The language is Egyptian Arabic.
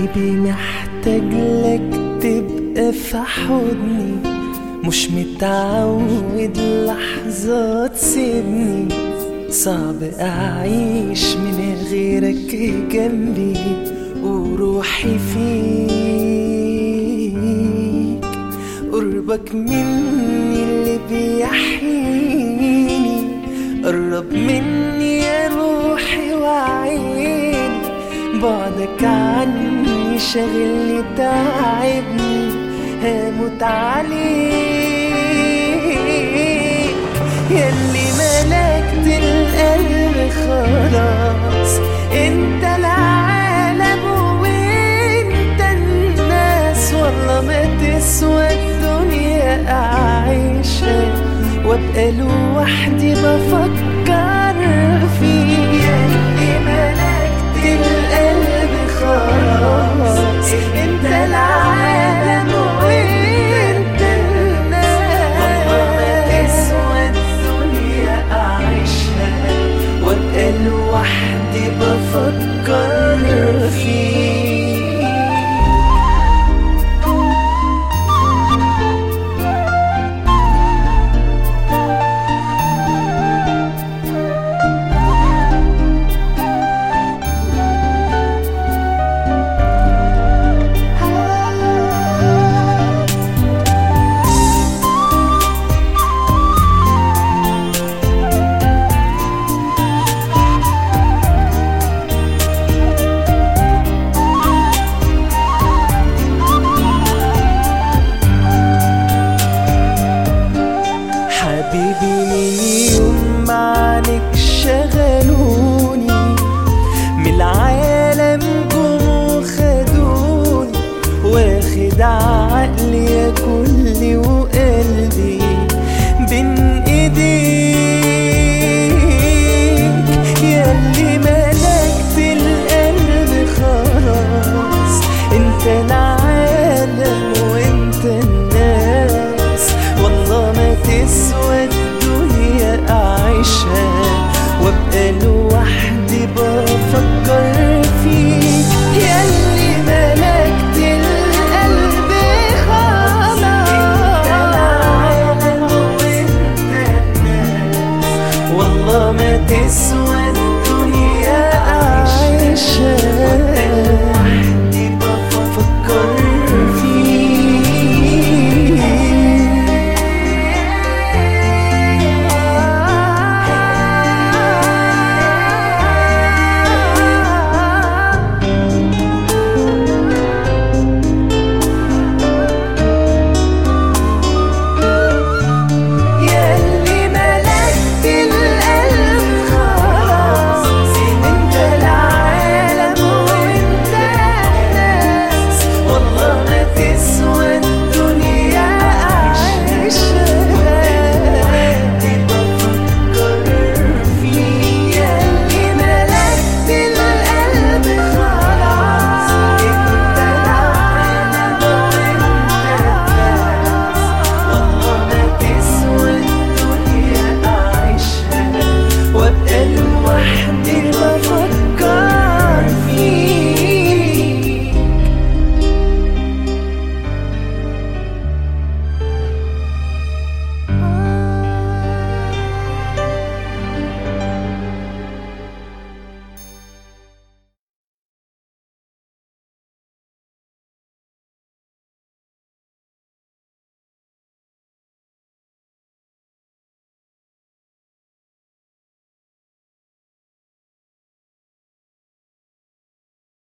حبيبي محتاج لك تبقى في حضني مش متعود لحظة تسيبني صعب أعيش من غيرك جنبي وروحي فيك قربك مني اللي بيحييني قرب مني يا روحي وعيني بعدك عني شاغلني تعبني هموت عليك ياللي ملكت القلب خلاص انت العالم وانت الناس والله ما تسوى الدنيا اعيشها وابقى لوحدي بفكر فيك ياللي ملكت القلب خلاص انت العالم وانت الناس والله ما تسوى الدنيا اعيشها وابقى لوحدي بفكر فيك